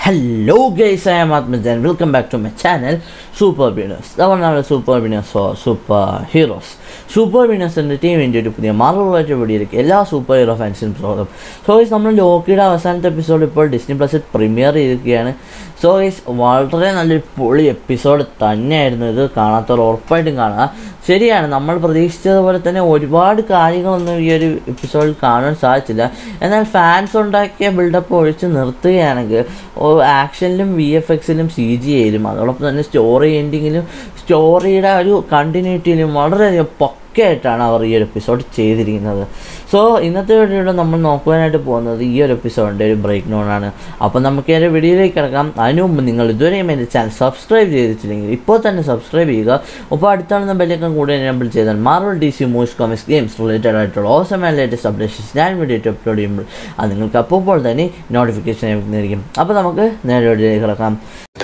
Hello guys, I am Atmaj and welcome back to my channel Super Winners. നമ്മൾ നമ്മുടെ super winners for super super വിനേഴ്സിൻ്റെ ടീമിൻ്റെ ഒരു പുതിയ മാർവലായിട്ട് വീഡിയോയിലേക്ക് എല്ലാ സൂപ്പർ ഹീറോ ഫാൻസിനും സ്വാഗതം സോ ഗൈസ് നമ്മൾ ലോക്കിയുടെ അവസാനത്തെ എപ്പിസോഡ് ഇപ്പോൾ ഡിസ്നി പ്ലസിൽ പ്രീമിയർ ചെയ്തിരിക്കുകയാണ് സോ ഗൈസ് വളരെ നല്ലൊരു പൊളി എപ്പിസോഡ് തന്നെയായിരുന്നു ഇത് കാണാത്തവർ ഉറപ്പായിട്ടും കാണുക ശരിയാണ് നമ്മൾ പ്രതീക്ഷിച്ചതുപോലെ തന്നെ ഒരുപാട് കാര്യങ്ങളൊന്നും ഈ ഒരു എപ്പിസോഡിൽ കാണാൻ സാധിച്ചില്ല എന്നാൽ ഫാൻസ് ഉണ്ടാക്കിയ ബിൽഡപ്പ് ഒഴിച്ച് നിർത്തുകയാണെങ്കിൽ ആക്ഷനിലും വി എഫ് എക്സിലും സി ജി ഐയിലും അതോടൊപ്പം തന്നെ സ്റ്റോറി എൻഡിങ്ങിലും സ്റ്റോറിയുടെ ഒരു കണ്ടിന്യൂറ്റിയിലും വളരെയധികം പക്കയായിട്ടാണ് അവർ ഈ ഒരു എപ്പിസോഡ് ചെയ്തിരിക്കുന്നത് സോ ഇന്നത്തെ വീഡിയോയുടെ നമ്മൾ നോക്കുവാനായിട്ട് പോകുന്നത് ഈ ഒരു എപ്പിസോഡിൻ്റെ ഒരു ബ്രേക്ക് ഡൗൺ ആണ് അപ്പോൾ നമുക്ക് ഈ ഒരു വീഡിയോയിലേക്ക് കിടക്കാം അതിനു മുമ്പ് നിങ്ങൾ ഇതുവരെയും എൻ്റെ ചാനൽ സബ്സ്ക്രൈബ് ചെയ്തിട്ടില്ലെങ്കിൽ ഇപ്പോൾ തന്നെ സബ്സ്ക്രൈബ് ചെയ്യുക അപ്പോൾ അടുത്താണ് ബെല്ലേക്കം കൂടെ എനേബിൾ ചെയ്താൽ Marvel D C movies comics games related ആയിട്ടുള്ള ഓസം ആൻഡ് ലേറ്റസ്റ്റ് അപ്ഡേഷൻസ് ഞാൻ വീഡിയോ അപ്ലോഡ് ചെയ്യുമ്പോൾ അത് നിങ്ങൾക്ക് അപ്പോൾ തന്നെ നോട്ടിഫിക്കേഷൻ ലഭിക്കുന്നതായിരിക്കും അപ്പോൾ നമുക്ക് നേരെ വീഡിയോയിലേക്ക് കിടക്കാം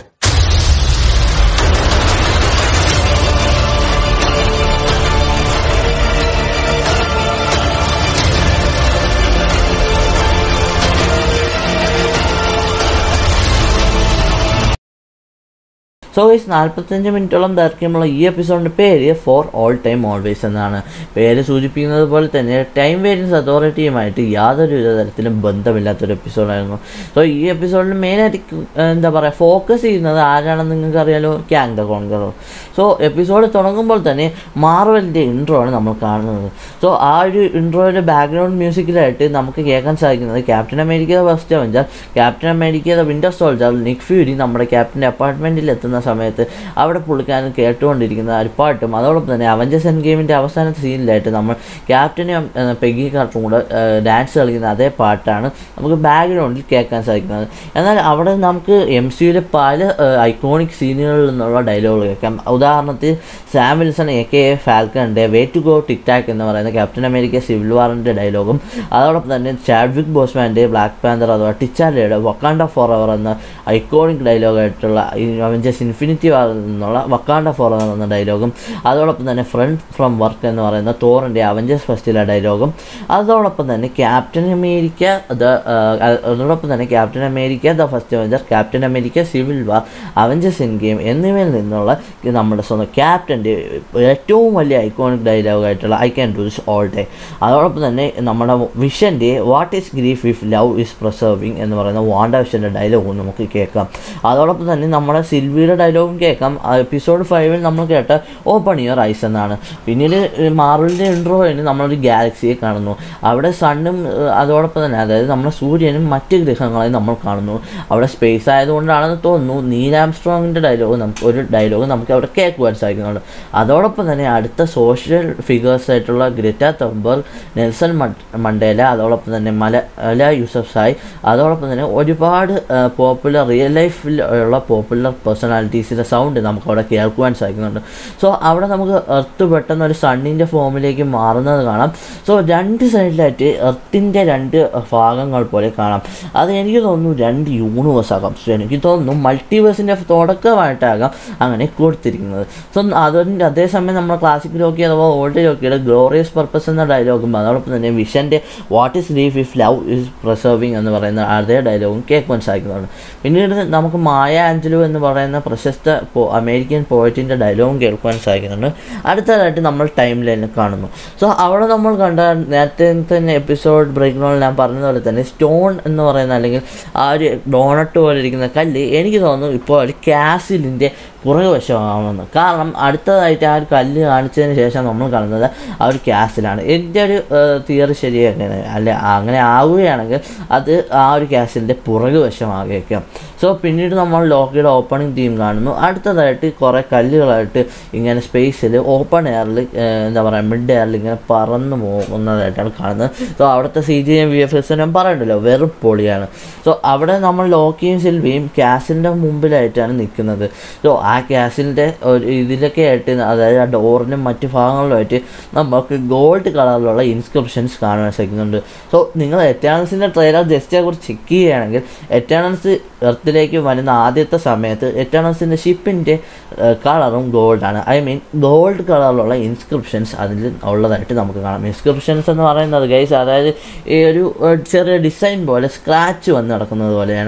സോ ഗൈസ് നാൽപ്പത്തഞ്ച് മിനിറ്റോളം ദൈർഘ്യമുള്ള ഈ എപ്പിസോഡിൻ്റെ പേര് ഫോർ ഓൾ ടൈം ഓൾവേസ് എന്നാണ് പേര് സൂചിപ്പിക്കുന്നത് പോലെ തന്നെ ടൈം വേരിയൻസ് അതോറിറ്റിയുമായിട്ട് യാതൊരു തരത്തിലും ബന്ധമില്ലാത്തൊരു എപ്പിസോഡായിരുന്നു സോ ഈ എപ്പിസോഡിൽ മെയിനായിട്ട് എന്താ പറയുക ഫോക്കസ് ചെയ്യുന്നത് ആരാണെന്ന് നിങ്ങൾക്ക് അറിയാലോ Kang the conqueror so episode തുടങ്ങുമ്പോൾ തന്നെ മാർവലിൻ്റെ ഇൻട്രോ ആണ് നമ്മൾ കാണുന്നത് സോ ആ ഒരു ഇൻട്രോയുടെ ബാക്ക്ഗ്രൗണ്ട് മ്യൂസിക്കിലായിട്ട് നമുക്ക് കേൾക്കാൻ സാധിക്കുന്നത് Captain America first avenger Captain America winter soldier Nick Fury നമ്മുടെ ക്യാപ്റ്റൻ്റെ അപ്പാർട്ട്മെൻറ്റിൽ എത്തുന്ന സമയത്ത് അവിടെ പുള്ളിക്കാരൻ കേട്ടുകൊണ്ടിരിക്കുന്ന ഒരു പാട്ടും അതോടൊപ്പം തന്നെ അവഞ്ചസ് എൻ ഗെയിമിൻ്റെ അവസാനത്തെ സീനിലായിട്ട് നമ്മൾ ക്യാപ്റ്റനും പെഗി കാർട്ടും കൂടെ ഡാൻസ് കളിക്കുന്ന അതേ പാട്ടാണ് നമുക്ക് ബാക്ക്ഗ്രൗണ്ടിൽ കേൾക്കാൻ സാധിക്കുന്നത് എന്നാൽ അവിടെ നമുക്ക് എം സിയിലെ പല ഐക്കോണിക് സീനുകളിൽ നിന്നുള്ള ഡയലോഗുകൾ കേൾക്കാം ഉദാഹരണത്തിൽ Sam Wilson A K A ഫാൽക്കണിൻ്റെ way to go tick tock എന്ന് പറയുന്ന ക്യാപ്റ്റൻ അമേരിക്ക സിവിൽ വാറിൻ്റെ ഡയലോഗും അതോടൊപ്പം തന്നെ ചാഡ്വിക് ബോസ്മാൻ്റെ ബ്ലാക്ക് പാന്തർ അഥവാ ടിച്ചാലയുടെ വക്കാണ്ട ഫോർ അവർ എന്ന ഐക്കോണിക് ഡയലോഗായിട്ടുള്ള അവഞ്ചസ് ഇൻഫിനിറ്റി വാറിൽ നിന്നുള്ള വക്കാണ്ട ഫോർ അവർ എന്ന ഡയലോഗും അതോടൊപ്പം തന്നെ ഫ്രണ്ട് ഫ്രം വർക്ക് എന്ന് പറയുന്ന തോറിൻ്റെ അവഞ്ചസ് ഫസ്റ്റിലെ ഡയലോഗും അതോടൊപ്പം തന്നെ ക്യാപ്റ്റൻ അമേരിക്ക ദ അതോടൊപ്പം തന്നെ Captain America the first avenger Captain America civil war avengers endgame എന്നിവയിൽ നിന്നുള്ള നമ്മുടെ സ്വന്തം ക്യാപ്റ്റൻ്റെ ഏറ്റവും വലിയ ഐക്കോണിക് ഡയലോഗായിട്ടുള്ള I can do this all day അതോടൊപ്പം തന്നെ നമ്മുടെ വിഷൻ്റെ what is grief if love is preserving എന്ന് പറയുന്ന വാണ്ട വിഷൻ്റെ ഡയലോഗും നമുക്ക് കേൾക്കാം അതോടൊപ്പം തന്നെ നമ്മുടെ സിൽവിയുടെ ഡയലോഗും കേൾക്കാം എപ്പിസോഡ് ഫൈവിൽ നമ്മൾ കേട്ട ഓപ്പൺ യുവർ ഐസ് എന്നാണ് പിന്നീട് മാർവലിൻ്റെ ഇൻട്രോയിന് നമ്മളൊരു ഗാലക്സിയെ കാണുന്നു അവിടെ സണ്ണും അതോടൊപ്പം തന്നെ അതായത് നമ്മുടെ സൂര്യനും മറ്റ് ഗ്രഹങ്ങളെയും നമ്മൾ കാണുന്നു അവിടെ സ്പേസ് ആയതുകൊണ്ടാണെന്ന് തോന്നുന്നു നീലാം സ്ട്രോങ്ങിൻ്റെ ഡയലോഗ് നമുക്ക് ഒരു ഡയലോഗ് നമുക്ക് അവിടെ കേൾക്കുവാൻ സാധിക്കുന്നുണ്ട് അതോടൊപ്പം തന്നെ അടുത്ത സോഷ്യൽ ഫിഗേഴ്സ് ആയിട്ടുള്ള ഗ്രറ്റ തംബർ നെൽസൺ മണ്ടേല അതോടൊപ്പം തന്നെ മല അല യൂസഫ് സായ് അതോടൊപ്പം തന്നെ ഒരുപാട് പോപ്പുലർ റിയൽ ലൈഫിൽ ഉള്ള പോപ്പുലർ പേഴ്സണാലിറ്റീസിൻ്റെ സൗണ്ട് നമുക്ക് അവിടെ കേൾക്കുവാൻ സാധിക്കുന്നുണ്ട് സോ അവിടെ നമുക്ക് എർത്ത് പെട്ടെന്ന് ഒരു സണ്ണിൻ്റെ ഫോമിലേക്ക് മാറുന്നത് കാണാം സോ രണ്ട് സൈഡിലായിട്ട് എർത്തിൻ്റെ രണ്ട് ഭാഗങ്ങൾ പോലെ കാണാം അത് എനിക്ക് തോന്നുന്നു രണ്ട് യൂണിവേഴ്സ് ആകാം സോ എനിക്ക് തോന്നുന്നു മൾട്ടിവേഴ്സിൻ്റെ തുടക്കമായിട്ടാകാം അങ്ങനെ കൊടുത്തിരിക്കുന്നത് സോ അതിൻ്റെ അതേസമയം നമ്മൾ ക്ലാസിക് ലോക്കി അഥവാ ഓൾഡ് ലോക്കിയുടെ ഗ്ലോറിയസ് പർപ്പസ് എന്ന ഡയലോഗും അതോടൊപ്പം തന്നെ വിഷൻ്റെ what is leaf if love is preserving എന്ന് പറയുന്ന അതേ ഡയലോഗും കേൾക്കുവാൻ സാധിക്കുന്നുണ്ട് പിന്നീട് നമുക്ക് മായ ആഞ്ചലോ എന്ന് പറയുന്ന പ്രശസ്ത അമേരിക്കൻ പോയറ്റിൻ്റെ ഡയലോഗും കേൾക്കുവാൻ സാധിക്കുന്നുണ്ട് അടുത്തതായിട്ട് നമ്മൾ ടൈം ലൈനിൽ കാണുന്നു സോ അവിടെ നമ്മൾ കണ്ട നേരത്തെ തന്നെ എപ്പിസോഡ് ബ്രേക്ക് ഡൗണിൽ ഞാൻ പറഞ്ഞതുപോലെ തന്നെ സ്റ്റോൺ എന്ന് പറയുന്ന അല്ലെങ്കിൽ ആ ഒരു ഡോണട്ട് പോലെ ഇരിക്കുന്ന കല്ല് എനിക്ക് തോന്നുന്നു ഇപ്പോൾ ഒരു കാസിലിൻ്റെ പുറകുവശമാണെന്ന് കാരണം അടുത്തതായിട്ട് ആ ഒരു കല്ല് കാണിച്ചതിന് ശേഷം നമ്മൾ കാണുന്നത് ആ ഒരു ക്യാസിലാണ് എൻ്റെ ഒരു തിയറി ശരിയാണ് അല്ല അങ്ങനെ ആവുകയാണെങ്കിൽ അത് ആ ഒരു ക്യാസിലിൻ്റെ പുറകുവശമാകേക്കാം സോ പിന്നീട് നമ്മൾ ലോക്കിയുടെ ഓപ്പണിംഗ് ടീം കാണുന്നു അടുത്തതായിട്ട് കുറേ കല്ലുകളായിട്ട് ഇങ്ങനെ സ്പേസിൽ ഓപ്പൺ എയറിൽ എന്താ പറയുക മിഡ് എയറിൽ ഇങ്ങനെ പറന്നു പോകുന്നതായിട്ടാണ് കാണുന്നത് സോ അവിടുത്തെ C G M V F S ഞാൻ പറയണ്ടല്ലോ വെറും പൊളിയാണ് സോ അവിടെ നമ്മൾ ലോക്കിയും സിൽവിയും ക്യാസിൻ്റെ മുമ്പിലായിട്ടാണ് നിൽക്കുന്നത് സോ ആ ക്യാസിൻ്റെ ഒരു ഇതിലൊക്കെ ആയിട്ട് അതായത് ആ ഡോറിനും മറ്റ് ഭാഗങ്ങളിലുമായിട്ട് നമുക്ക് ഗോൾഡ് കളറിലുള്ള ഇൻസ്ക്രിപ്ഷൻസ് കാണാൻ സാധിക്കുന്നുണ്ട് സോ നിങ്ങൾ എറ്റേണൽസിൻ്റെ ട്രെയിലർ ജസ്റ്റ് കുറിച്ച് ചെക്ക് ചെയ്യുകയാണെങ്കിൽ എറ്റേണൽസ് എർത്തിലേക്ക് വരുന്ന ആദ്യത്തെ സമയത്ത് എറ്റേണൽസിൻ്റെ ഷിപ്പിൻ്റെ കളറും ഗോൾഡാണ് ഐ മീൻ ഗോൾഡ് കളറിലുള്ള ഇൻസ്ക്രിപ്ഷൻസ് അതിൽ ഉള്ളതായിട്ട് നമുക്ക് കാണാം ഇൻസ്ക്രിപ്ഷൻസ് എന്ന് പറയുന്നത് ഗൈസ് അതായത് ഈ ഒരു ചെറിയ ഡിസൈൻ പോലെ സ്ക്രാച്ച് വന്ന് നടക്കുന്നത് പോലെയാണ്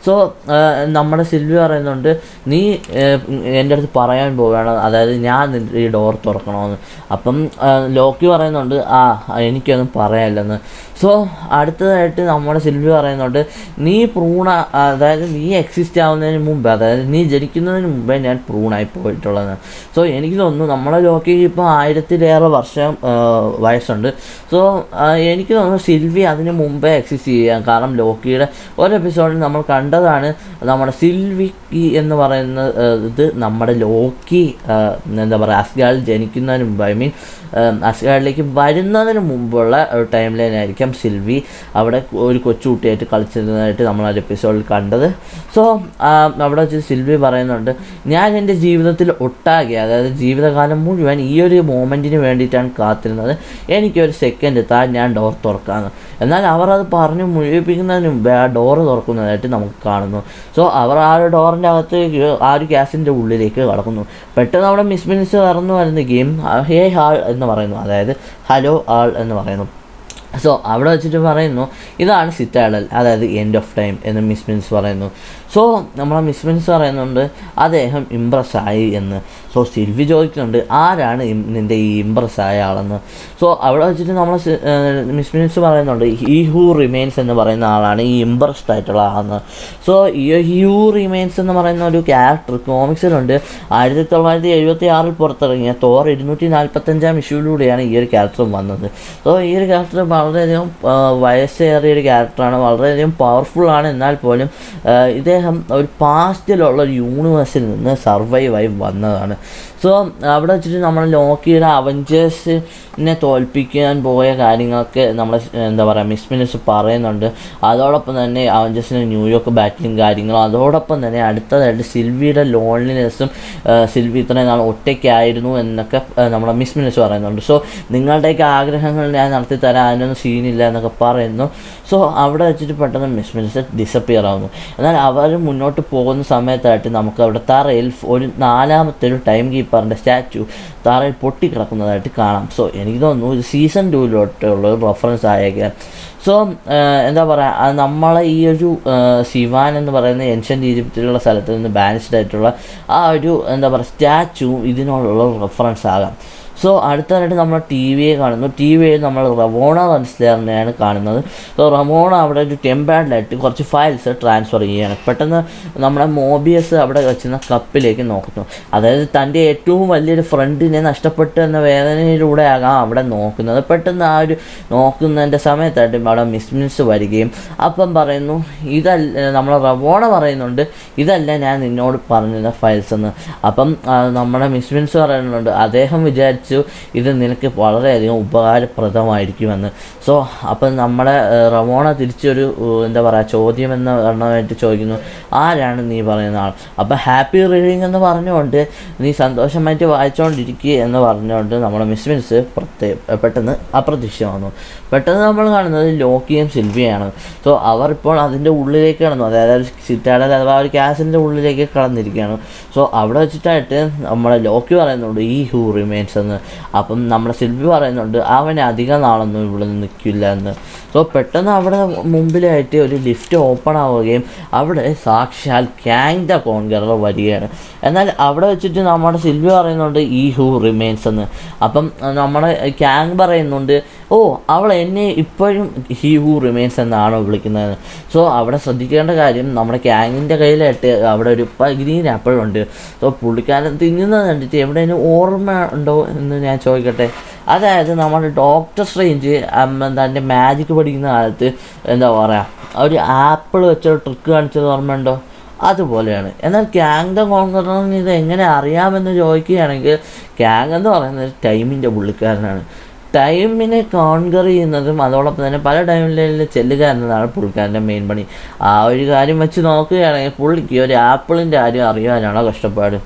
സോ നമ്മുടെ സിൽവി പറയുന്നുണ്ട് നീ ഏഹ്, എൻ്റെ അടുത്ത് പറയാൻ പോവുകയാണ് അതായത് ഞാൻ നിന്റെ ഈ ഡോർ തുറക്കണമെന്ന് അപ്പം ആ, ലോക്കി പറയുന്നുണ്ട് ആ എനിക്കൊന്നും പറയാനില്ലെന്ന് സോ അടുത്തതായിട്ട് നമ്മുടെ സിൽവി പറയുന്നുണ്ട് നീ പ്രൂണ അതായത് നീ എക്സിസ്റ്റ് ആവുന്നതിന് മുമ്പ് അതായത് നീ ജനിക്കുന്നതിന് മുമ്പേ ഞാൻ പ്രൂണായി പോയിട്ടുള്ളത് സോ എനിക്ക് തോന്നുന്നു നമ്മളെ ലോക്കിക്ക് ഇപ്പോൾ ആയിരത്തിലേറെ വർഷം ആ, വയസ്സുണ്ട് സോ എനിക്ക് തോന്നുന്നു സിൽവി അതിന് മുമ്പേ എക്സിസ്റ്റ് ചെയ്യാം കാരണം ലോക്കിയുടെ ഒരു എപ്പിസോഡിൽ നമ്മൾ കണ്ടതാണ് നമ്മുടെ സിൽവിക്കി എന്ന് പറയുന്ന ആ, ഇത് നമ്മുടെ ലോക്കി ആ, എന്താ പറയുക അസ്ഗാളിൽ ജനിക്കുന്നതിന് മുമ്പ് ഐ മീൻ അസ്ഗാളിലേക്ക് വരുന്നതിന് മുമ്പുള്ള ഒരു ടൈം ലൈൻ ആയിരിക്കാം സിൽവി അവിടെ ഒരു കൊച്ചുകുട്ടിയായിട്ട് കളിച്ചിരുന്നതായിട്ട് നമ്മൾ ആ എപ്പിസോഡിൽ കണ്ടത് സോ അവിടെ വെച്ച് സിൽവി പറയുന്നുണ്ട് ഞാൻ എൻ്റെ ജീവിതത്തിൽ ഒട്ടാകെ അതായത് ജീവിതകാലം മുഴുവൻ ഈ ഒരു മോമെൻറ്റിന് വേണ്ടിയിട്ടാണ് കാത്തിരുന്നത് എനിക്കൊരു സെക്കൻഡ് താൻ ഞാൻ ഡോർ തുറക്കാമെന്ന് എന്നാൽ അവർ അത് പറഞ്ഞ് മുഴുവിപ്പിക്കുന്നതിന് മുമ്പേ ആ ഡോറ് തുറക്കുന്നതായിട്ട് നമുക്ക് കാണുന്നു സോ അവർ ആ ഒരു ഡോറിൻ്റെ അകത്തേക്ക് ആ ഒരു ഗ്യാസിൻ്റെ ഉള്ളിലേക്ക് കടക്കുന്നു പെട്ടെന്ന് അവിടെ മിസ് മിനിസ് കടന്നു വരുന്ന ഹേ ഹാൾ എന്ന് പറയുന്നു അതായത് ഹലോ ആൾ എന്ന് പറയുന്നു സോ അവിടെ വെച്ചിട്ട് പറയുന്നു ഇതാണ് സിറ്റാഡൽ അതായത് എൻഡ് ഓഫ് ടൈം എന്ന് മിസ് മിൻസ് പറയുന്നു സോ നമ്മളെ മിസ് മിൻസ് പറയുന്നുണ്ട് അദ്ദേഹം ഇമ്പ്രസ് ആയി എന്ന് സോ സിൽവി ചോദിക്കുന്നുണ്ട് ആരാണ് ഇം- നിൻ്റെ ഈ ഇമ്പ്രസ് ആയ ആളെന്ന് സോ അവിടെ വെച്ചിട്ട് നമ്മൾ മിസ് മിൻസ് പറയുന്നുണ്ട് ഹീ ഹൂ റിമെയിൻസ് എന്ന് പറയുന്ന ആളാണ് ഈ ഇമ്പ്രസ്ഡ് ആയിട്ടുള്ള ആളെന്ന് സോ ഈ ഹ്യൂ റിമെയിൻസ് എന്ന് പറയുന്ന ഒരു ക്യാരക്ടർ കോമിക്സിലുണ്ട് ആയിരത്തി തൊള്ളായിരത്തി എഴുപത്തി ആറിൽ പുറത്തിറങ്ങിയ തോർ ഇരുന്നൂറ്റി നാൽപ്പത്തഞ്ചാം ഇഷ്യൂയിലൂടെയാണ് ഈ ഒരു ക്യാരക്ടർ വന്നത് സോ ഈ ഒരു ക്യാരക്ടർ വളരെയധികം ആ, വയസ്സേറിയ ഒരു ക്യാരക്ടറാണ് വളരെയധികം പവർഫുൾ ആണ് എന്നാൽ പോലും ആ, ഇദ്ദേഹം ഒരു പാസ്റ്റിലുള്ള ഒരു യൂണിവേഴ്സിൽ നിന്ന് സർവൈവ് ആയി വന്നതാണ് സോ അവിടെ വെച്ചിട്ട് നമ്മൾ ലോക്കിയുടെ അവഞ്ചേഴ്സിനെ തോൽപ്പിക്കാൻ പോയ കാര്യങ്ങളൊക്കെ നമ്മൾ എന്താ പറയുക മിസ് മിനിസ് പറയുന്നുണ്ട് അതോടൊപ്പം തന്നെ അവഞ്ചേഴ്സിന് ന്യൂയോർക്ക് ബാറ്റിലും കാര്യങ്ങളും അതോടൊപ്പം തന്നെ അടുത്തതായിട്ട് സിൽവിയുടെ ലോൺലിനെസ്സും സിൽവി ഇത്രയും നാൾ ഒറ്റയ്ക്കായിരുന്നു എന്നൊക്കെ ആ, നമ്മുടെ മിസ് മിനിസ് പറയുന്നുണ്ട് സോ നിങ്ങളുടെയൊക്കെ ആഗ്രഹങ്ങൾ ഞാൻ നടത്തി തരാൻ അതിനൊന്നും സീനില്ല എന്നൊക്കെ പറയുന്നു സോ അവിടെ വെച്ചിട്ട് പെട്ടെന്ന് മിസ് മിനിസ് ഡിസപ്പിയർ ആവുന്നു എന്നാൽ അവർ മുന്നോട്ട് പോകുന്ന സമയത്തായിട്ട് നമുക്ക് അവിടെ തറയിൽ ഒരു നാലാമത്തെ ഒരു ടൈം കീപ്പറിൻ്റെ സ്റ്റാച്ചു തറയിൽ പൊട്ടിക്കിടക്കുന്നതായിട്ട് കാണാം സോ എനിക്ക് തോന്നുന്നു ഇത് സീസൺ ടൂവിലോട്ടുള്ള ഒരു റെഫറൻസ് ആയേക്കാം സോ എന്താ പറയുക നമ്മളെ ഈ ഒരു ആ, സിവാൻ എന്ന് പറയുന്ന ഏൻഷ്യൻ ഈജിപ്തിലുള്ള സ്ഥലത്ത് നിന്ന് ബാനിഷ്ഡ് ആയിട്ടുള്ള ആ ഒരു എന്താ പറയുക സ്റ്റാച്ചു ഇതിനോടുള്ള റെഫറൻസ് ആകാം സോ അടുത്തതായിട്ട് നമ്മൾ ടി വിയെ കാണുന്നു ടി വിയിൽ നമ്മൾ റമോണ റൺസ്ലെയറിനെയാണ് കാണുന്നത് സോ റമോണ അവിടെ ഒരു ടെമ്പാഡിലായിട്ട് കുറച്ച് ഫയൽസ് ട്രാൻസ്ഫർ ചെയ്യുകയാണ് പെട്ടെന്ന് നമ്മുടെ മോബിയസ് അവിടെ വെച്ചിരുന്ന കപ്പിലേക്ക് നോക്കുന്നു അതായത് തൻ്റെ ഏറ്റവും വലിയൊരു ഫ്രണ്ടിനെ നഷ്ടപ്പെട്ടു എന്ന വേദനയിലൂടെ ആകാം അവിടെ നോക്കുന്നത് പെട്ടെന്ന് ആ ഒരു നോക്കുന്നതിൻ്റെ സമയത്തായിട്ട് അവിടെ മിസ്മിൻസ് വരികയും അപ്പം പറയുന്നു ഇതല്ല നമ്മൾ റവോണ പറയുന്നുണ്ട് ഇതല്ല ഞാൻ നിന്നോട് പറഞ്ഞിരുന്ന ഫയൽസ് എന്ന് അപ്പം ആ, നമ്മുടെ മിസ്മിൻസ് പറയുന്നുണ്ട് അദ്ദേഹം വിചാരിച്ചു ഇത് നിനക്ക് വളരെയധികം ഉപകാരപ്രദമായിരിക്കുമെന്ന് സോ അപ്പം നമ്മുടെ ആ, റവോണ തിരിച്ചൊരു ഉ, എന്താ പറയുക ചോദ്യം എന്ന എണ്ണമായിട്ട് ചോദിക്കുന്നു ആരാണ് നീ പറയുന്ന ആൾ അപ്പം ഹാപ്പി റീഡിങ് എന്ന് പറഞ്ഞുകൊണ്ട് നീ സന്തോഷമായിട്ട് വായിച്ചുകൊണ്ടിരിക്കുക എന്ന് പറഞ്ഞുകൊണ്ട് നമ്മുടെ മിസ്മിൻസ് പ്രത്യേക പെട്ടെന്ന് അപ്രത്യക്ഷമാകുന്നു പെട്ടെന്ന് നമ്മൾ കാണുന്നത് ലോക്കിയും സിൽവിയാണ് സോ അവർ ഇപ്പോൾ അതിൻ്റെ ഉള്ളിലേക്ക് കടന്നു അതായത് സിറ്റാഡൽ അഥവാ ഒരു ക്യാസിൻ്റെ ഉള്ളിലേക്ക് കടന്നിരിക്കുകയാണ് സോ അവിടെ വെച്ചിട്ടായിട്ട് നമ്മുടെ ലോക്കി പറയുന്നുണ്ട് ഈ ഹൂ റിമെയിൻസ് എന്ന് അപ്പം നമ്മുടെ സിൽവി പറയുന്നുണ്ട് അവൻ അധികം നാളൊന്നും ഇവിടെ നിൽക്കില്ല എന്ന് സോ പെട്ടെന്ന് അവിടെ മുമ്പിലായിട്ട് ഒരു ലിഫ്റ്റ് ഓപ്പൺ ആവുകയും അവിടെ സാക്ഷാൽ ക്യാങ് ദ കോൺഗറർ വരികയാണ് എന്നാൽ അവിടെ വെച്ചിട്ട് നമ്മുടെ സിൽവി പറയുന്നുണ്ട് ഈ ഹൂ റിമെയിൻസ് എന്ന് അപ്പം നമ്മുടെ ക്യാങ് പറയുന്നുണ്ട് ഓ അവൾ എന്നെ ഇപ്പോഴും ഹി ഹൂ റിമെയിൻസ് എന്നാണോ വിളിക്കുന്നത് സോ അവിടെ ശ്രദ്ധിക്കേണ്ട കാര്യം നമ്മുടെ ക്യാങ്ങിൻ്റെ കയ്യിലായിട്ട് അവിടെ ഒരു ഗ്രീൻ ആപ്പിൾ ഉണ്ട് സോ പുള്ളിക്കാരൻ തിന്നുന്നത് കണ്ടിട്ട് എവിടെയെങ്കിലും ഓർമ്മ ഉണ്ടോ എന്ന് ഞാൻ ചോദിക്കട്ടെ അതായത് നമ്മുടെ ഡോക്ടർ സ്ട്രേഞ്ച് തൻ്റെ മാജിക് പഠിക്കുന്ന കാലത്ത് എന്താ പറയുക ഒരു ആപ്പിൾ വെച്ചൊരു ട്രിക്ക് കാണിച്ചത് ഓർമ്മയുണ്ടോ അതുപോലെയാണ് എന്നാൽ ക്യാങ് ദ കോൺകറിന് ഇത് എങ്ങനെ അറിയാമെന്ന് ചോദിക്കുകയാണെങ്കിൽ ക്യാങ് എന്ന് പറയുന്നത് ടൈമിൻ്റെ പുള്ളിക്കാരനാണ് ടൈമിനെ കോൺകർ ചെയ്യുന്നതും അതോടൊപ്പം തന്നെ പല ടൈമിൽ ചെല്ലുക എന്നതാണ് പുള്ളിക്കാരൻ്റെ മെയിൻ പണി ആ ഒരു കാര്യം വെച്ച് നോക്കുകയാണെങ്കിൽ പുള്ളിക്ക് ഒരു ആപ്പിളിൻ്റെ കാര്യം അറിയാനാണോ കഷ്ടപ്പാട്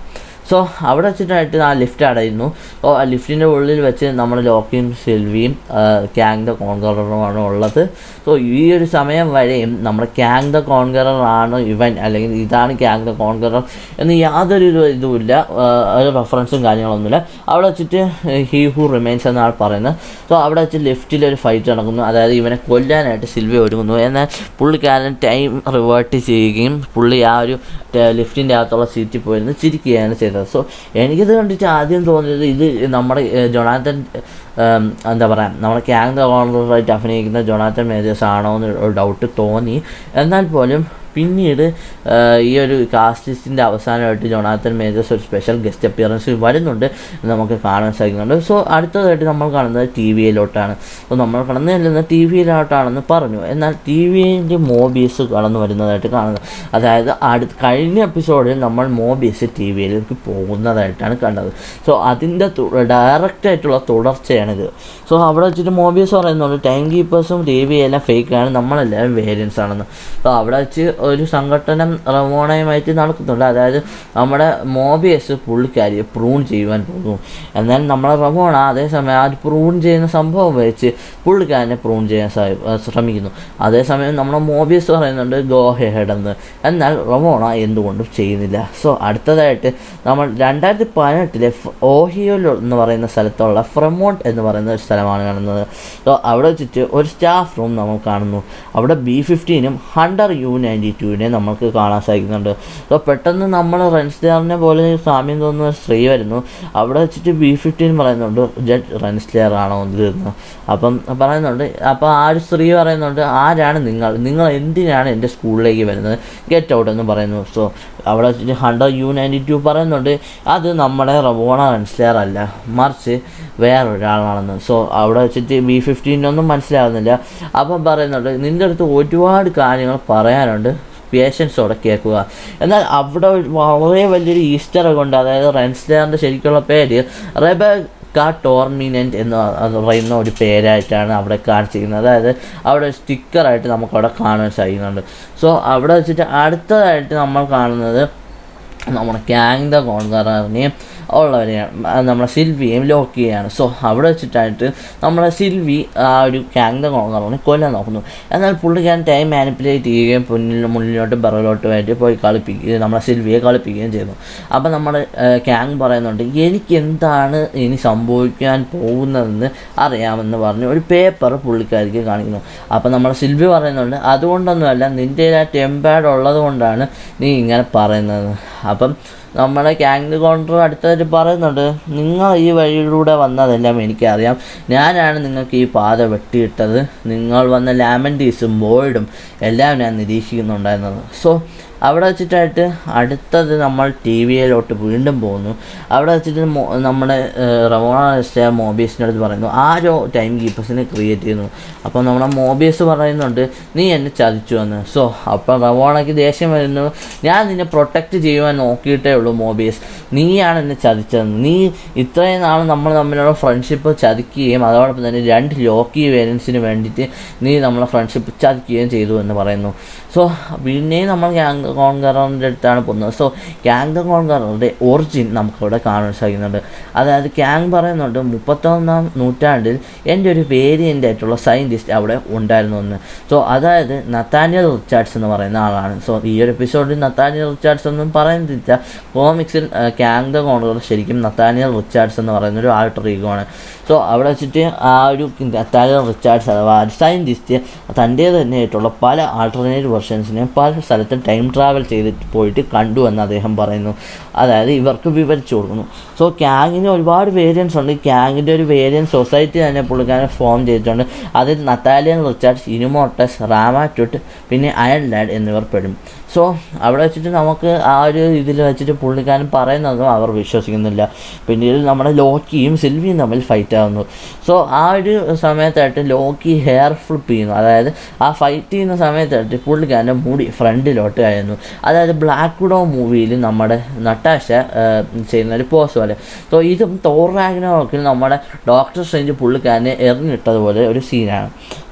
സോ അവിടെ വെച്ചിട്ടായിട്ട് ആ ലിഫ്റ്റ് അടയുന്നു സോ ആ ലിഫ്റ്റിൻ്റെ ഉള്ളിൽ വെച്ച് നമ്മൾ ലോക്കിയും സിൽവിയും ക്യാങ് ദ കോൺകററുമാണ് ഉള്ളത് സോ ഈ ഒരു സമയം വരെയും നമ്മുടെ ക്യാങ് ദ കോൺകറർ ആണ് ഇവൻ അല്ലെങ്കിൽ ഇതാണ് ക്യാങ് ദ കോൺകറർ എന്ന് യാതൊരു ഒരു ഇതുമില്ല ആ, ഒരു റെഫറൻസും കാര്യങ്ങളൊന്നുമില്ല അവിടെ വെച്ചിട്ട് ഹീ ഹു റിമൈൻസ് എന്നാണ് പറയുന്നത് സോ അവിടെ വെച്ച് ലെഫ്റ്റിൽ ഒരു ഫൈറ്റ് നടക്കുന്നു അതായത് ഇവനെ കൊല്ലാനായിട്ട് സിൽവി ഒരുങ്ങുന്നു എന്നാൽ പുള്ളിക്കാരൻ ടൈം റിവേർട്ട് ചെയ്യുകയും പുള്ളി ആ ഒരു ലിഫ്റ്റിൻ്റെ അകത്തുള്ള സീറ്റിൽ പോയിരുന്ന് ചിരിക്കുകയാണ് ചെയ്തത് സോ എനിക്കിത് കണ്ടിട്ട് ആദ്യം തോന്നിയത് ഇത് നമ്മുടെ ഏഹ്, ജൊണാത്തൻ ഏം, എന്താ പറയുക നമ്മുടെ ക്യാങ് ദ കോൺട്രോളായിട്ട് അഭിനയിക്കുന്ന ജൊണാത്തൻ മേജേഴ്സ് ആണോ എന്ന് ഒരു ഡൗട്ട് തോന്നി എന്നാൽ പോലും പിന്നീട് ആ, ഈ ഒരു കാസ്റ്റ് ലിസ്റ്റിൻ്റെ അവസാനമായിട്ട് ജൊണാത്തൻ മേജേഴ്സ് ഒരു സ്പെഷ്യൽ ഗസ്റ്റ് അപ്പിയറൻസ് വരുന്നുണ്ട് എന്ന് നമുക്ക് കാണാൻ സാധിക്കുന്നുണ്ട് സോ അടുത്തതായിട്ട് നമ്മൾ കാണുന്നത് ടി വിയിലോട്ടാണ് സോ നമ്മൾ കടന്നു ചെല്ലുന്നത് ടി വിയിലോട്ടാണെന്ന് പറഞ്ഞു എന്നാൽ ടി വിൻ്റെ മോബീസ് കടന്നു വരുന്നതായിട്ട് കാണുന്നത് അതായത് അടുത്ത കഴിഞ്ഞ എപ്പിസോഡിൽ നമ്മൾ മോബീസ് ടി വിയിലേക്ക് പോകുന്നതായിട്ടാണ് കണ്ടത് സോ അതിൻ്റെ ഡയറക്റ്റ് ആയിട്ടുള്ള തുടർച്ചയാണിത് സോ അവിടെ വെച്ചിട്ട് മോബീസ് പറയുന്നുണ്ട് ടൈം കീപ്പേഴ്സും ടി വി എല്ലാം ഫേക്കാണ് നമ്മളെല്ലാവരും വേരിയൻസ് ആണെന്ന് സോ അവിടെ വെച്ച് ഒരു സംഘടനം റമോണയുമായിട്ട് നടക്കുന്നുണ്ട് അതായത് നമ്മുടെ മോബിയസ് പുള്ളിക്കാരിയെ പ്രൂൺ ചെയ്യുവാൻ പോകുന്നു എന്നാൽ നമ്മളെ റമോണ അതേസമയം ആ പ്രൂൺ ചെയ്യുന്ന സംഭവം വെച്ച് പുള്ളിക്കാരനെ പ്രൂൺ ചെയ്യാൻ സാ- ആ, ശ്രമിക്കുന്നു അതേസമയം നമ്മുടെ മോബിയസ് പറയുന്നുണ്ട് ഗോ ഹെഡ് എന്ന് എന്നാൽ റമോണ എന്തുകൊണ്ടും ചെയ്യുന്നില്ല സോ അടുത്തതായിട്ട് നമ്മൾ രണ്ടായിരത്തി പതിനെട്ടിലെ ഓഹിയോയിൽ എന്ന് പറയുന്ന സ്ഥലത്തുള്ള ഫ്രമോണ്ട് എന്ന് പറയുന്ന ഒരു സ്ഥലമാണ് കാണുന്നത് സോ അവിടെ വെച്ചിട്ട് ഒരു സ്റ്റാഫ് റൂം നമ്മൾ കാണുന്നു അവിടെ ബി ഫിഫ്റ്റീനും ഹണ്ടർ യു നയൻറ്റി ടുവിനെ നമുക്ക് കാണാൻ സാധിക്കുന്നുണ്ട് സോ പെട്ടെന്ന് നമ്മൾ റൺസ്ലെയറിനെ പോലെ സാമ്യം തോന്നുന്ന ഒരു സ്ത്രീ വരുന്നു അവിടെ വെച്ചിട്ട് ബി ഫിഫ്റ്റീൻ പറയുന്നുണ്ട് ജഡ് റൺസ്ലെയർ ആണോ എന്ന് അപ്പം പറയുന്നുണ്ട് അപ്പോൾ ആ ഒരു സ്ത്രീ പറയുന്നുണ്ട് ആരാണ് നിങ്ങൾ നിങ്ങൾ എന്തിനാണ് എൻ്റെ സ്കൂളിലേക്ക് വരുന്നത് ഗെറ്റ് ഔട്ട് എന്ന് പറയുന്നു സോ അവിടെ വെച്ചിട്ട് ഹണ്ടർ യു നയൻറ്റി ടു പറയുന്നുണ്ട് അത് നമ്മുടെ റബോണ റൺസ്ലെയർ അല്ല മറിച്ച് വേറൊരാളാണെന്ന് സോ അവിടെ വെച്ചിട്ട് ബി ഫിഫ്റ്റീനൊന്നും മനസ്സിലാകുന്നില്ല അപ്പം പറയുന്നുണ്ട് നിൻ്റെ അടുത്ത് ഒരുപാട് കാര്യങ്ങൾ പറയാനുണ്ട് പേഷ്യൻസോടെ കേൾക്കുക എന്നാൽ അവിടെ ഒരു വളരെ വലിയൊരു ഈസ്റ്റർ കൊണ്ട് അതായത് റൺസ്ലെയറിൻ്റെ ശരിക്കുള്ള പേര് റെബക്ക ടോർമിനൻറ്റ് എന്ന് അത് പറയുന്ന ഒരു പേരായിട്ടാണ് അവിടെ കാണിച്ചിരിക്കുന്നത് അതായത് അവിടെ ഒരു സ്റ്റിക്കറായിട്ട് നമുക്കവിടെ കാണാൻ സാധിക്കുന്നുണ്ട് സോ അവിടെ വെച്ചിട്ട് അടുത്തതായിട്ട് നമ്മൾ കാണുന്നത് നമ്മുടെ ക്യാങ് ദ കോൺകറിനെയും ഉള്ളവരെയാണ് അത് നമ്മുടെ സിൽവിയെയും ലോക്ക് ചെയ്യുകയാണ് സോ അവിടെ വെച്ചിട്ടായിട്ട് നമ്മുടെ സിൽവി ആ ഒരു ക്യാങ് ദ കോൺകറിനെ കൊല്ലാൻ നോക്കുന്നു എന്നാൽ പുള്ളിക്കാരൻ ടൈം മാനിപ്പുലേറ്റ് ചെയ്യുകയും മുന്നിൽ മുന്നിലോട്ടും പിറകിലോട്ടുമായിട്ട് പോയി കളിപ്പിക്കുകയും നമ്മുടെ സിൽവിയെ കളിപ്പിക്കുകയും ചെയ്യുന്നു അപ്പോൾ നമ്മുടെ ക്യാങ് പറയുന്നുണ്ട് എനിക്ക് എന്താണ് ഇനി സംഭവിക്കാൻ പോകുന്നതെന്ന് അറിയാമെന്ന് പറഞ്ഞ് ഒരു പേപ്പർ പുള്ളിക്കാരിക്ക് കാണിക്കുന്നു അപ്പോൾ നമ്മുടെ സിൽവി പറയുന്നുണ്ട് അതുകൊണ്ടൊന്നുമല്ല നിൻ്റെ ആ ടെമ്പാഡ് ഉള്ളത് കൊണ്ടാണ് നീ ഇങ്ങനെ പറയുന്നത് അപ്പം നമ്മുടെ ക്യാങ് കൗണ്ടർ അടുത്തതായിട്ട് പറയുന്നുണ്ട് നിങ്ങൾ ഈ വഴിയിലൂടെ വന്നതെല്ലാം എനിക്കറിയാം ഞാനാണ് നിങ്ങൾക്ക് ഈ പാത വെട്ടിയിട്ടത് നിങ്ങൾ വന്ന ലാമൻറ്റീസും ബോയ്ഡും എല്ലാം ഞാൻ നിരീക്ഷിക്കുന്നുണ്ടായിരുന്നത് സോ അവിടെ വെച്ചിട്ടായിട്ട് അടുത്തത് നമ്മൾ ടി വിയിലോട്ട് വീണ്ടും പോകുന്നു അവിടെ വെച്ചിട്ട് മോ- നമ്മുടെ റമോണ സ്റ്റേ മോബീസിൻ്റെ അടുത്ത് പറയുന്നു ആരോ ടൈം കീപ്പേഴ്സിനെ ക്രിയേറ്റ് ചെയ്യുന്നു അപ്പോൾ നമ്മുടെ മോബീസ് പറയുന്നുണ്ട് നീ എന്നെ ചതിച്ചു എന്ന് സോ അപ്പോൾ റമോണയ്ക്ക് ദേഷ്യം വരുന്നു ഞാൻ നിന്നെ പ്രൊട്ടക്റ്റ് ചെയ്യുവാൻ നോക്കിയിട്ടേ ഉള്ളൂ മോബീസ് നീയാണ് എന്നെ ചതിച്ചതെന്ന് നീ ഇത്രയും നാൾ നമ്മൾ തമ്മിലുള്ള ഫ്രണ്ട്ഷിപ്പ് ചതിക്കുകയും അതോടൊപ്പം തന്നെ രണ്ട് ലോക്കി വേലൻസിന് വേണ്ടിയിട്ട് നീ നമ്മളെ ഫ്രണ്ട്ഷിപ്പ് ചതിക്കുകയും ചെയ്തു എന്ന് പറയുന്നു സോ പിന്നെയും നമ്മൾ ക്യാങ് കോൺകറിൻ്റെ അടുത്താണ് പോകുന്നത് സോ ക്യാങ് ദ കോൺകറിൻ്റെ ഒറിജിൻ നമുക്കിവിടെ കാണാൻ സാധിക്കുന്നുണ്ട് അതായത് ക്യാങ് പറയുന്നുണ്ട് മുപ്പത്തൊന്നാം നൂറ്റാണ്ടിൽ എൻ്റെ ഒരു വേരിയൻ്റ് ആയിട്ടുള്ള സയൻറ്റിസ്റ്റ് അവിടെ ഉണ്ടായിരുന്നു എന്ന് സോ അതായത് നത്താനിയൽ റിച്ചാർഡ്സ് എന്ന് പറയുന്ന ആളാണ് സോ ഈ ഒരു എപ്പിസോഡിൽ നത്താനിയൽ റിച്ചാർഡ്സ് ഒന്നും പറയുന്നില്ല കോമിക്സിൽ ക്യാങ് ദ കോൺകർ ശരിക്കും നത്താനിയൽ റിച്ചാർഡ്സ് എന്ന് പറയുന്ന ഒരു ആൾട്ടർ ഈഗോ ആണ് സോ അവിടെ വെച്ചിട്ട് ആ ഒരു നത്താനിയൽ റിച്ചാർഡ്സ് അഥവാ സയൻറ്റിസ്റ്റ് തൻ്റെ തന്നെയായിട്ടുള്ള പല ആൾട്ടർനേറ്റീവ് വെർഷൻസിനെ പല സ്ഥലത്തും ടൈം ട്രാവൽ ചെയ്തിട്ട് പോയിട്ട് കണ്ടു എന്ന് അദ്ദേഹം പറയുന്നു അതായത് ഇവർക്ക് വിവരിച്ചു കൊടുക്കുന്നു സോ ക്യാങ്ങിന് ഒരുപാട് വേരിയൻസ് ഉണ്ട് ക്യാങ്ങിൻ്റെ ഒരു വേരിയൻസ് സൊസൈറ്റി തന്നെ പുള്ളിക്കാരൻ ഫോം ചെയ്തിട്ടുണ്ട് അതിൽ നത്താലിയൻ റിച്ചാർഡ്സ് ഇനുമോട്ടസ് റാമാറ്റുട്ട് പിന്നെ അയൺ ലാഡ് എന്നിവർ പെടും സോ അവിടെ വെച്ചിട്ട് നമുക്ക് ആ ഒരു ഇതിൽ വെച്ചിട്ട് പുള്ളിക്കാരൻ പറയുന്നതും അവർ വിശ്വസിക്കുന്നില്ല പിന്നീട് നമ്മുടെ ലോക്കിയും സിൽവിയും തമ്മിൽ ഫൈറ്റ് ആകുന്നു സോ ആ ഒരു സമയത്തായിട്ട് ലോക്കി ഹെയർ ഫ്ലിപ്പ് ചെയ്യുന്നു അതായത് ആ ഫൈറ്റ് ചെയ്യുന്ന സമയത്തായിട്ട് പുള്ളിക്കാരൻ്റെ മുടി ഫ്രണ്ടിലോട്ട് ആയിരുന്നു അതായത് ബ്ലാക്ക് വിഡോ മൂവിയിൽ നമ്മുടെ നട്ടാശ ആ, ചെയ്യുന്ന ഒരു പോസ് പോലെ സോ ഇതും തോർ റാഗ്നോക്കിൽ നമ്മുടെ ഡോക്ടർ സ്ട്രേഞ്ച് പുള്ളിക്കാരനെ എറിഞ്ഞിട്ടതുപോലെ ഒരു സീനാണ് സോ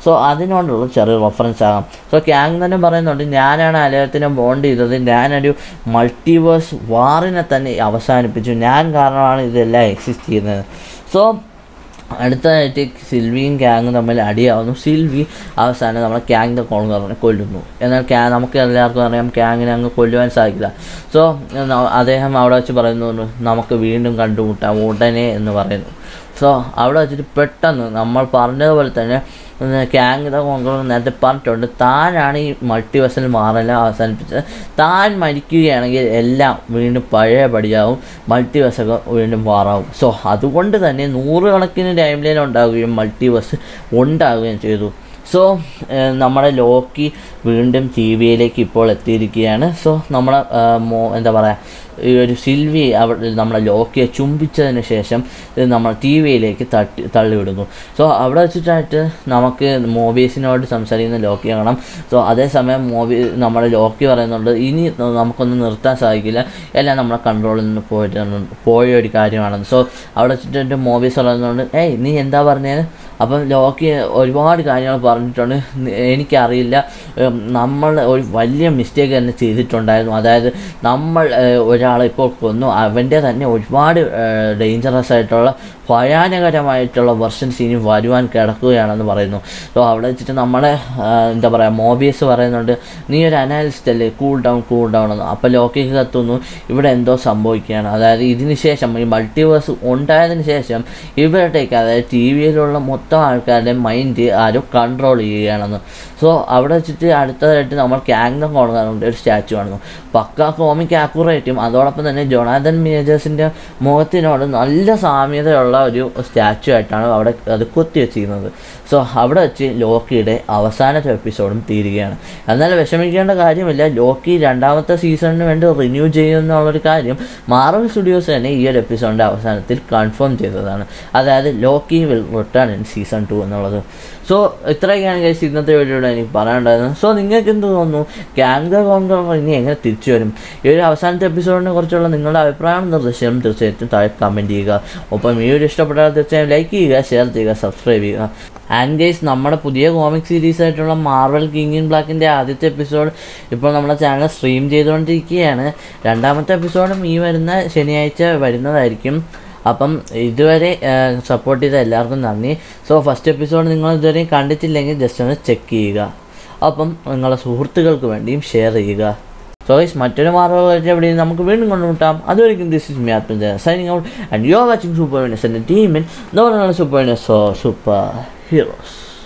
സോ അതിനോടുള്ള ചെറിയ റെഫറൻസ് ആകാം സോ ക്യാങ് തന്നെ പറയുന്നുണ്ട് ഞാനാണ് അലയത്തിനെ ബോണ്ട് ചെയ്തത് ഞാനൊരു മൾട്ടിവേഴ്സ് വാറിനെ തന്നെ അവസാനിപ്പിച്ചു ഞാൻ കാരണമാണ് ഇതെല്ലാം എക്സിസ്റ്റ് ചെയ്യുന്നത് സോ അടുത്തതായിട്ട് സിൽവിയും ക്യാങ്ങും തമ്മിൽ അടിയാവുന്നു സിൽവി അവസാനം നമ്മളെ ക്യാങ്ങിൻ്റെ കോൺകറിനെ കൊല്ലുന്നു എന്നാൽ ക്യാ നമുക്ക് എല്ലാവർക്കും അറിയാം ക്യാങ്ങിനെ അങ്ങ് കൊല്ലുവാൻ സാധിക്കില്ല സോ അദ്ദേഹം അവിടെ വെച്ച് പറയുന്നു നമുക്ക് വീണ്ടും കണ്ടുമുട്ടാം ഉടനെ എന്ന് പറയുന്നു സോ അവിടെ വെച്ചിട്ട് പെട്ടെന്ന് നമ്മൾ പറഞ്ഞതുപോലെ തന്നെ ക്യാങ്ങിത കോൺഗ്രർ നേരത്തെ പറഞ്ഞിട്ടുണ്ട് താനാണ് ഈ മൾട്ടിവേഴ്സൽ മാറെല്ലാം അവസാനിപ്പിച്ചത് താൻ മരിക്കുകയാണെങ്കിൽ എല്ലാം വീണ്ടും പഴയപടിയാവും മൾട്ടിവേഴ്സൊക്കെ വീണ്ടും മാറാവും സോ അതുകൊണ്ട് തന്നെ നൂറുകണക്കിന് ടൈം ലൈൻ ഉണ്ടാവുകയും മൾട്ടിവേഴ്സ് ഉണ്ടാവുകയും ചെയ്തു സോ നമ്മുടെ ലോക്കി വീണ്ടും ടി വിയിലേക്ക് ഇപ്പോൾ എത്തിയിരിക്കുകയാണ് സോ നമ്മളെ മോ എന്താ പറയുക ഈ ഒരു സിൽവി അവിടെ നമ്മളെ ലോക്കിയെ ചുംബിച്ചതിന് ശേഷം ഇത് നമ്മൾ ടി വിയിലേക്ക് തട്ടി തള്ളിവിടുന്നു സോ അവിടെ വെച്ചിട്ടായിട്ട് നമുക്ക് മോബീസിനോട് സംസാരിക്കുന്ന ലോക്കി കാണാം സോ അതേസമയം മോബി നമ്മുടെ ലോക്കി പറയുന്നുണ്ട് ഇനി നമുക്കൊന്നും നിർത്താൻ സാധിക്കില്ല എല്ലാം നമ്മുടെ കൺട്രോളിൽ നിന്ന് പോയിട്ട് പോയ ഒരു കാര്യമാണെന്ന് സോ അവിടെ വെച്ചിട്ട് മോബീസ് പറയുന്നുണ്ട് ഏയ് നീ എന്താ പറഞ്ഞത് അപ്പം ലോക്കി ഒരുപാട് കാര്യങ്ങൾ പറഞ്ഞിട്ടുണ്ട് എനിക്കറിയില്ല നമ്മൾ ഒരു വലിയ മിസ്റ്റേക്ക് തന്നെ ചെയ്തിട്ടുണ്ടായിരുന്നു അതായത് നമ്മൾ ഒരാളെ ഇപ്പോൾ കൊന്നു അവൻ്റെ തന്നെ ഒരുപാട് ഡേഞ്ചറസ് ആയിട്ടുള്ള ഭയാനകരമായിട്ടുള്ള വെർഷൻസ് ഇനി വരുവാൻ കിടക്കുകയാണെന്ന് പറയുന്നു സോ അവിടെ വെച്ചിട്ട് നമ്മളെ എന്താ പറയുക മോബിയസ് പറയുന്നുണ്ട് നീ ഒരു അനാലിസ്റ്റ് അല്ലേ കൂൾ ഡൗൺ കൂൾ ഡൗൺ എന്ന് അപ്പോൾ ലോക്കിക്ക് കത്തുന്നു ഇവിടെ എന്തോ സംഭവിക്കുകയാണ് അതായത് ഇതിന് ശേഷം ഈ മൾട്ടിവേഴ്സ് ഉണ്ടായതിന് ശേഷം ഇവരുടെയൊക്കെ അതായത് ടി വിയിലുള്ള മൊത്തം ആൾക്കാരുടെ മൈൻഡ് ആരും കൺട്രോൾ ചെയ്യുകയാണെന്ന് സോ അവിടെ വെച്ചിട്ട് അടുത്തതായിട്ട് നമ്മൾ ക്യാങ്നം കോണുണ്ട് ഒരു സ്റ്റാച്ചു കാണുന്നു പക്ക കോമിക് ആക്യുറേറ്റും അതോടൊപ്പം തന്നെ ജൊണാഥൻ മേജേഴ്സിൻ്റെ മുഖത്തിനോട് നല്ല സാമ്യതയുള്ള ഒരു സ്റ്റാച്ചു ആയിട്ടാണ് അവിടെ അത് കൊത്തി വെച്ചിരിക്കുന്നത് സോ അവിടെ വെച്ച് ലോക്കിയുടെ അവസാനത്തെ എപ്പിസോഡും തീരുകയാണ് എന്നാൽ വിഷമിക്കേണ്ട കാര്യമില്ല ലോക്കി രണ്ടാമത്തെ സീസണിന് വേണ്ടി റിന്യൂ ചെയ്യുമെന്നുള്ളൊരു കാര്യം മാർവൽ സ്റ്റുഡിയോസ് തന്നെ ഈ ഒരു എപ്പിസോഡിൻ്റെ അവസാനത്തിൽ കൺഫേം ചെയ്തതാണ് അതായത് Loki will return in season two എന്നുള്ളത് സോ ഇത്രയൊക്കെയാണ് കഴിച്ച് ഇന്നത്തെ വീഡിയോയുടെ എനിക്ക് പറയാനുണ്ടായിരുന്നത് സോ നിങ്ങൾക്ക് എന്ത് തോന്നുന്നു ക്യാങ്ക കോൺഗ്രർ ഇനി എങ്ങനെ തിരിച്ചു വരും ഈ ഒരു അവസാനത്തെ എപ്പിസോഡിനെ കുറിച്ചുള്ള നിങ്ങളുടെ അഭിപ്രായം നിർദ്ദേശം തീർച്ചയായിട്ടും താഴെ കമൻറ്റ് ചെയ്യുക ഒപ്പം ഈ വീഡിയോ ഇഷ്ടപ്പെട്ടാൽ തീർച്ചയായും ലൈക്ക് ചെയ്യുക ഷെയർ ചെയ്യുക സബ്സ്ക്രൈബ് ചെയ്യുക ആൻഡ് ഗൈസ് നമ്മുടെ പുതിയ കോമിക് സീരീസ് ആയിട്ടുള്ള മാർവൽ കിങ് ഇൻ ബ്ലാക്കിൻ്റെ ആദ്യത്തെ എപ്പിസോഡ് ഇപ്പോൾ നമ്മുടെ ചാനൽ സ്ട്രീം ചെയ്തുകൊണ്ടിരിക്കുകയാണ് രണ്ടാമത്തെ എപ്പിസോഡും ഈ വരുന്ന ശനിയാഴ്ച വരുന്നതായിരിക്കും അപ്പം ഇതുവരെ സപ്പോർട്ട് ചെയ്ത എല്ലാവർക്കും നന്ദി സോ ഫസ്റ്റ് എപ്പിസോഡ് നിങ്ങൾ ഇതുവരെ കണ്ടിട്ടില്ലെങ്കിൽ ജസ്റ്റ് ഒന്ന് ചെക്ക് ചെയ്യുക അപ്പം നിങ്ങളുടെ സുഹൃത്തുക്കൾക്ക് വേണ്ടിയും ഷെയർ ചെയ്യുക സോ ഗൈസ് മറ്റൊരു മാർഗം എവിടെ നമുക്ക് വീണ്ടും കൊണ്ടുമുട്ടാം അതുവരെയും this is me Atmaja signing out and you are watching super winners എൻ്റെ ടീമിൽ എന്ന് പറയുന്നത് സൂപ്പർ വിനസ് സൂപ്പർ ഹീറോസ്